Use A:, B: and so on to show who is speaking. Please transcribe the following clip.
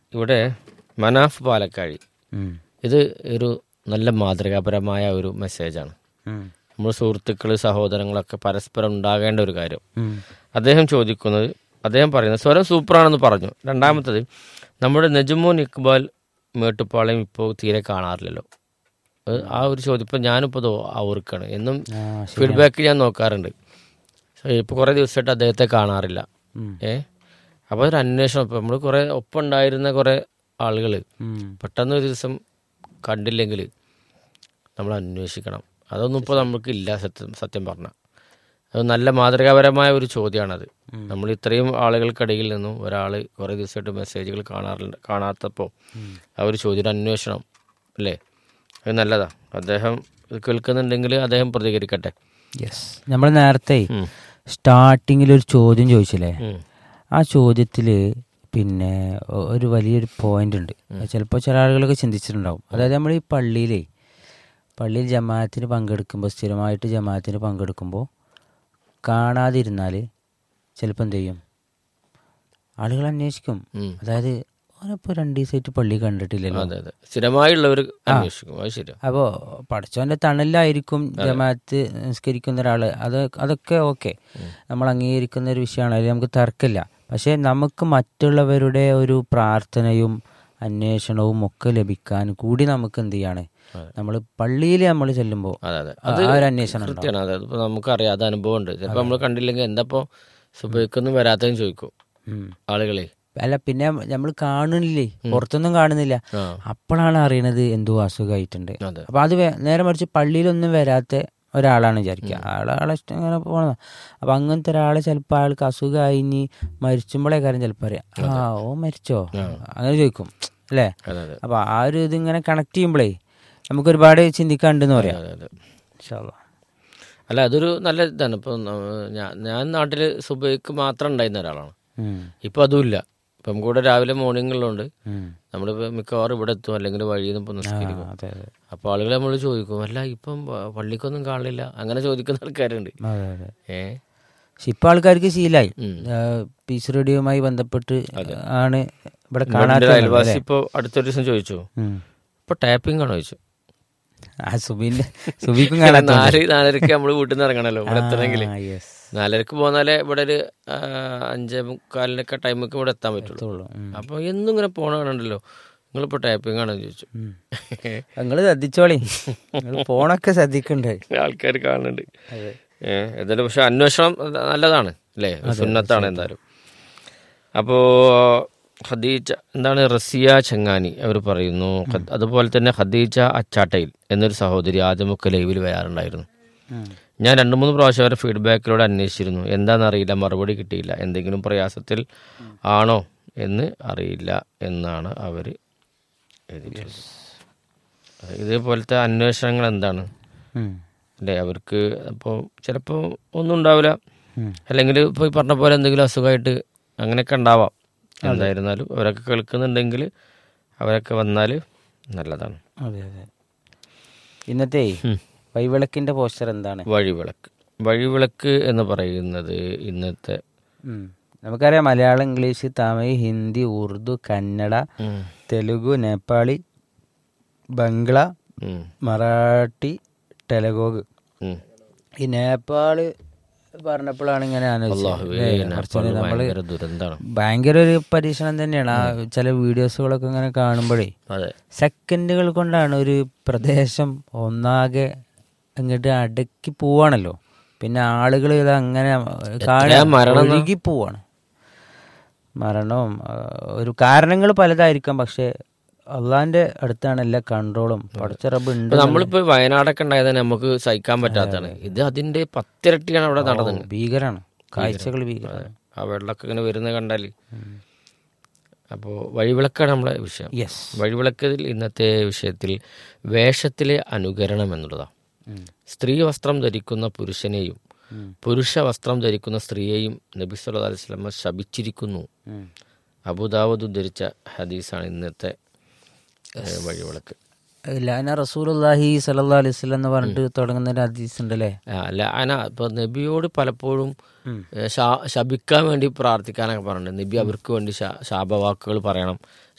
A: ഇവിടെ മനാഫ് പാലക്കാഴി
B: ഉം.
A: ഇത് ഒരു നല്ല മാതൃകാപരമായ ഒരു മെസ്സേജാണ്
B: ഉം.
A: നമ്മൾ സുഹൃത്തുക്കൾ സഹോദരങ്ങളൊക്കെ പരസ്പരം ഉണ്ടാകേണ്ട ഒരു കാര്യം
B: ഉം.
A: അദ്ദേഹം ചോദിക്കുന്നത് അദ്ദേഹം പറയുന്നത് സ്വരം സൂപ്പറാണെന്ന് പറഞ്ഞു രണ്ടാമത്തത് നമ്മുടെ നെജുമോൻ ഇക്ബാൽ മേട്ടുപ്പാളയം ഇപ്പോൾ തീരെ കാണാറില്ലല്ലോ അത് ആ ഒരു ചോദ്യം ഇപ്പം ഞാനിപ്പോൾ ദോ ഓർക്കാണ് എന്നും
B: ആ,
A: ഫീഡ്ബാക്ക് ഞാൻ നോക്കാറുണ്ട് ഇപ്പോൾ കുറേ ദിവസമായിട്ട് അദ്ദേഹത്തെ കാണാറില്ല
B: ഉം.
A: ഏ അപ്പോൾ ഒരു അന്വേഷണം ഇപ്പം നമ്മൾ കുറേ ഒപ്പം ഉണ്ടായിരുന്ന കുറേ ആളുകൾ
B: ഉം.
A: പെട്ടെന്ന് ഒരു ദിവസം കണ്ടില്ലെങ്കിൽ നമ്മൾ അന്വേഷിക്കണം അതൊന്നും ഇപ്പോൾ നമുക്കില്ല സത്യം സത്യം പറഞ്ഞാൽ അത് നല്ല മാതൃകാപരമായ ഒരു ചോദ്യമാണത് നമ്മൾ ഇത്രയും ആളുകൾക്കിടയിൽ നിന്നും ഒരാൾ കുറേ ദിവസമായിട്ട് മെസ്സേജുകൾ കാണാറുണ്ട് കാണാത്തപ്പോൾ ആ ഒരു ചോദ്യം ഒരു അന്വേഷണം അല്ലേ അത് നല്ലതാ അദ്ദേഹം ഇത് കേൾക്കുന്നുണ്ടെങ്കിൽ അദ്ദേഹം പ്രതികരിക്കട്ടെ
B: യെസ് നമ്മൾ നേരത്തെ
A: ഉം.
B: സ്റ്റാർട്ടിങ്ങിൽ ഒരു ചോദ്യം ചോദിച്ചില്ലേ
A: ഉം.
B: ആ ചോദ്യത്തിൽ പിന്നെ ഒ- ഒരു വലിയൊരു പോയിന്റ് ഉണ്ട് ചിലപ്പോൾ ചില ആളുകളൊക്കെ ചിന്തിച്ചിട്ടുണ്ടാവും അതായത് നമ്മൾ ഈ പള്ളിയിലേ പള്ളിയിൽ ജമാഅത്തിന് പങ്കെടുക്കുമ്പോൾ സ്ഥിരമായിട്ട് ജമാഅത്തിന് പങ്കെടുക്കുമ്പോൾ കാണാതിരുന്നാൽ ചിലപ്പോൾ എന്ത് ചെയ്യും ആളുകൾ അന്വേഷിക്കും
A: ഉം.
B: അതായത് ഓനിപ്പോൾ രണ്ട് ദിവസമായിട്ട് പള്ളി കണ്ടിട്ടില്ലല്ലോ
A: അതെ അതെ സ്ഥിരമായുള്ളവർ അന്വേഷിക്കും അത് ശരിയാ
B: അപ്പോൾ പഠിച്ചവൻ്റെ തണലിലായിരിക്കും ജമാഅത്ത് നിസ്കരിക്കുന്ന ഒരാൾ അത് അതൊക്കെ ഓക്കെ നമ്മൾ അംഗീകരിക്കുന്ന ഒരു വിഷയമാണ് അതിൽ നമുക്ക് തർക്കമില്ല പക്ഷേ നമുക്ക് മറ്റുള്ളവരുടെ ഒരു പ്രാർത്ഥനയും അന്വേഷണവും ഒക്കെ ലഭിക്കാൻ കൂടി നമുക്ക് എന്ത് ചെയ്യാണ് നമ്മൾ പള്ളിയിൽ നമ്മൾ ചെല്ലുമ്പോൾ
A: അതെ അതെ
B: ആ ഒരു അന്വേഷണം ഉണ്ടാവും.
A: കൃത്യമാണ് അതെ ഇപ്പോൾ നമുക്കറിയാം അത് അനുഭവം ഉണ്ട് ചിലപ്പോൾ നമ്മൾ കണ്ടില്ലെങ്കിൽ എന്താപ്പോൾ സുബൈക്കൊന്നും വരാത്തതെന്ന് ചോദിക്കും
B: ഉം.
A: ആളുകളെ
B: അല്ല പിന്നെ നമ്മൾ കാണുന്നില്ലേ പുറത്തൊന്നും കാണുന്നില്ല
A: ആ
B: അപ്പോഴാണ് അറിയണത് എന്തോ അസുഖമായിട്ടുണ്ട്
A: അതെ
B: അപ്പൊ അത് വേ- നേരെ മറിച്ച് പള്ളിയിലൊന്നും വരാത്ത ഒരാളാണ് വിചാരിക്കുക ആളെ ആളെ ഇഷ്ടം ഇങ്ങനെ പോണത് അപ്പൊ അങ്ങനത്തെ ഒരാളെ ചിലപ്പോൾ ആൾക്ക് അസുഖമായി ഇനി മരിച്ചുമ്പോഴേ കാര്യം ചിലപ്പോൾ അറിയാം ആ ഓ മരിച്ചോ അങ്ങനെ ചോദിക്കും അല്ലേ
A: അതെ അതെ
B: അപ്പൊ ആ ഒരു ഇത് ഇങ്ങനെ കണക്ട് ചെയ്യുമ്പോഴേ നമുക്ക് ഒരുപാട് ചിന്തിക്കാണ്ടെന്ന് പറയാം
A: അതെ അതെ
B: ഇൻഷാ അല്ലാ.
A: അല്ല അതൊരു നല്ല ഇതാണ് ഇപ്പോൾ ഞാൻ ഞാൻ നാട്ടിൽ സുബൈക്ക് മാത്രം ഉണ്ടായിരുന്ന ഒരാളാണ്
B: ഉം.
A: ഇപ്പം അതുമില്ല ഇപ്പം കൂടെ രാവിലെ മോർണിംഗുള്ളതുകൊണ്ട്
B: ഉം.
A: നമ്മളിപ്പോൾ മിക്കവാറും ഇവിടെ എത്തും അല്ലെങ്കിൽ വഴിയിൽ നിന്ന് ഇപ്പോൾ
B: ആ,
A: നിസ്കരിക്കും
B: അതെ അതെ
A: അപ്പോൾ ആളുകൾ നമ്മൾ ചോദിക്കും അല്ല ഇപ്പം പ- പള്ളിക്കൊന്നും കാണില്ല അങ്ങനെ ചോദിക്കുന്ന ആൾക്കാരുണ്ട്
B: അതെ അതെ
A: ഏ
B: പക്ഷെ ഇപ്പൊ ആൾക്കാർക്ക് ശീലായി
A: ഉം.
B: പീസ് റേഡിയോയുമായി ബന്ധപ്പെട്ട് ആണ് ഇവിടെ
A: എൻ്റെ
B: കാണാത്ത
A: അയൽവാസി ഇപ്പോൾ അടുത്തൊരു ദിവസം ചോദിച്ചു
B: ഉം.
A: ഇപ്പോൾ ടാപ്പിംഗ് ആണോ ചോദിച്ചു
B: ആ സുബീന്റെ സുബീക്കും കാണാത്ത
A: നാല് നാലരക്ക് നമ്മൾ വീട്ടിൽ നിന്ന് ഇറങ്ങണല്ലോ ഇവിടെ എത്തണമെങ്കിൽ
B: ആ, yes.
A: നാലരക്ക് പോന്നാലേ ഇവിടെ ഒരു ആ, അഞ്ചേ മുക്കാലിനൊക്കെ ടൈമൊക്കെ ഇവിടെ എത്താൻ പറ്റുള്ളൂ
B: ഉള്ളൂ. ഉം.
A: അപ്പോൾ എന്നും ഇങ്ങനെ പോണ കാണണ്ടല്ലോ നിങ്ങളിപ്പോൾ ടാപ്പിംഗ് ആണോ ചോദിച്ചു
B: ഉം. നിങ്ങള് ശ്രദ്ധിച്ചോളി നിങ്ങള് ഫോണൊക്കെ ശ്രദ്ധിക്കണ്ടേ
A: ആൾക്കാർ കാണുന്നുണ്ട്
B: അതെ.
A: ഏഹ് എന്തായാലും പക്ഷെ അന്വേഷണം നല്ലതാണ് അല്ലേ സുന്നത്താണ് എന്തായാലും അപ്പോൾ ഖദീജ എന്താണ് റസിയ ചെങ്ങാനി അവർ പറയുന്നു ഖദ്- അതുപോലെ തന്നെ ഖദീജ അച്ചാട്ടയിൽ എന്നൊരു സഹോദരി ആദ്യമൊക്കെ ലൈവിൽ വരാറുണ്ടായിരുന്നു
B: ഉം.
A: ഞാൻ രണ്ട് മൂന്ന് പ്രാവശ്യം അവരുടെ ഫീഡ്ബാക്കിലൂടെ അന്വേഷിച്ചിരുന്നു എന്താണെന്നറിയില്ല മറുപടി കിട്ടിയില്ല എന്തെങ്കിലും പ്രയാസത്തിൽ ആണോ എന്ന് അറിയില്ല എന്നാണ് അവർ എഴുതിയിട്ടുള്ളത് ഇതേപോലത്തെ അന്വേഷണങ്ങൾ എന്താണ്
B: ഉം.
A: അല്ലേ അവർക്ക് അപ്പോൾ ചിലപ്പോൾ ഒന്നും ഉണ്ടാവില്ല
B: ഉം.
A: അല്ലെങ്കിൽ ഇപ്പോൾ ഈ പറഞ്ഞ പോലെ എന്തെങ്കിലും അസുഖമായിട്ട് അങ്ങനെയൊക്കെ ഉണ്ടാവാം എന്തായിരുന്നാലും അവരൊക്കെ കേൾക്കുന്നുണ്ടെങ്കിൽ അവരൊക്കെ വന്നാൽ നല്ലതാണ്
B: അതെ അതെ ഇന്നത്തെ
A: ഉം.
B: വൈവിളക്കിന്റെ പോസ്റ്റർ എന്താണ്
A: വഴിവിളക്ക് വഴിവിളക്ക് എന്ന് പറയുന്നത് ഇന്നത്തെ
B: ഉം. നമുക്കറിയാം മലയാളം ഇംഗ്ലീഷ് തമിഴ് ഹിന്ദി ഉറുദു കന്നഡ
A: ഉം,
B: തെലുഗു നേപ്പാളി ബംഗ്ല
A: ഉം,
B: മറാഠി ടെലഗോഗ്
A: ഉം.
B: ഈ നേപ്പാള് പറഞ്ഞപ്പോഴാണ് ഇങ്ങനെ ആലോചിച്ചത്
A: അല്ലാഹുവേ,
B: അല്ലേ?
A: നേപ്പാൾ
B: കുറച്ചുകൂടി നമ്മള്
A: ഭയങ്കര ദുരന്തമാണ്
B: ഭയങ്കര ഒരു പരീക്ഷണം തന്നെയാണ് ആ ചില വീഡിയോസുകളൊക്കെ ഇങ്ങനെ കാണുമ്പോഴേ
A: അതെ
B: സെക്കൻഡുകൾ കൊണ്ടാണ് ഒരു പ്രദേശം ഒന്നാകെ അങ്ങോട്ട് അടക്കി പോവാണല്ലോ പിന്നെ ആളുകൾ ഇത് അങ്ങനെ
A: മരണം ന്ന്?
B: ഒഴുകി പോവാണ് മരണവും ആ, ഒരു കാരണങ്ങൾ പലതായിരിക്കാം പക്ഷെ അള്ളാന്റെ അടുത്താണ് എല്ലാ കൺട്രോളും പഠിച്ച റബ്ബ് ഉണ്ട്
A: ഇപ്പൊ നമ്മളിപ്പോ വയനാടൊക്കെ ഉണ്ടായത് നമുക്ക് സഹിക്കാൻ പറ്റാത്തതാണ് ഇത് അതിന്റെ പത്തിരട്ടിയാണ് അവിടെ നടന്നത്
B: ഭീകരാണ് കാഴ്ചകൾ ഭീകരാണ്
A: ആ വെള്ളമൊക്കെ ഇങ്ങനെ വരുന്നത് കണ്ടാൽ അപ്പോൾ വഴിവിളക്കാണ് നമ്മളെ വിഷയം
B: യെസ്
A: വഴിവിളക്കതിൽ ഇന്നത്തെ വിഷയത്തിൽ വേഷത്തിലെ അനുകരണം എന്നുള്ളതാണ് സ്ത്രീ വസ്ത്രം ധരിക്കുന്ന പുരുഷനെയും പുരുഷ വസ്ത്രം ധരിക്കുന്ന സ്ത്രീയെയും നബി സല്ലല്ലാഹു അലൈഹി വസല്ലമ ശപിച്ചിരിക്കുന്നു അബുദാവദ് ഉദ്ധരിച്ച ഹദീസാണ് ഇന്നത്തെ ഏഹ്, വഴിവിളക്ക്
B: ലാന റസൂലുള്ളാഹി സല്ലല്ലാഹു അലൈഹി വസല്ലം എന്ന് പറഞ്ഞിട്ട് തുടങ്ങുന്ന ഒരു ഹദീസ് ഉണ്ടല്ലേ
A: ആ, അല്ല അന ഇപ്പൊ നബിയോട് പലപ്പോഴും ഏ, ശാ- ശപിക്കാൻ വേണ്ടി പ്രാർത്ഥിക്കാനൊക്കെ പറഞ്ഞിട്ടുണ്ട് നബി അവർക്ക് വേണ്ടി ശാ- ശാപവാക്കുകൾ പറയണം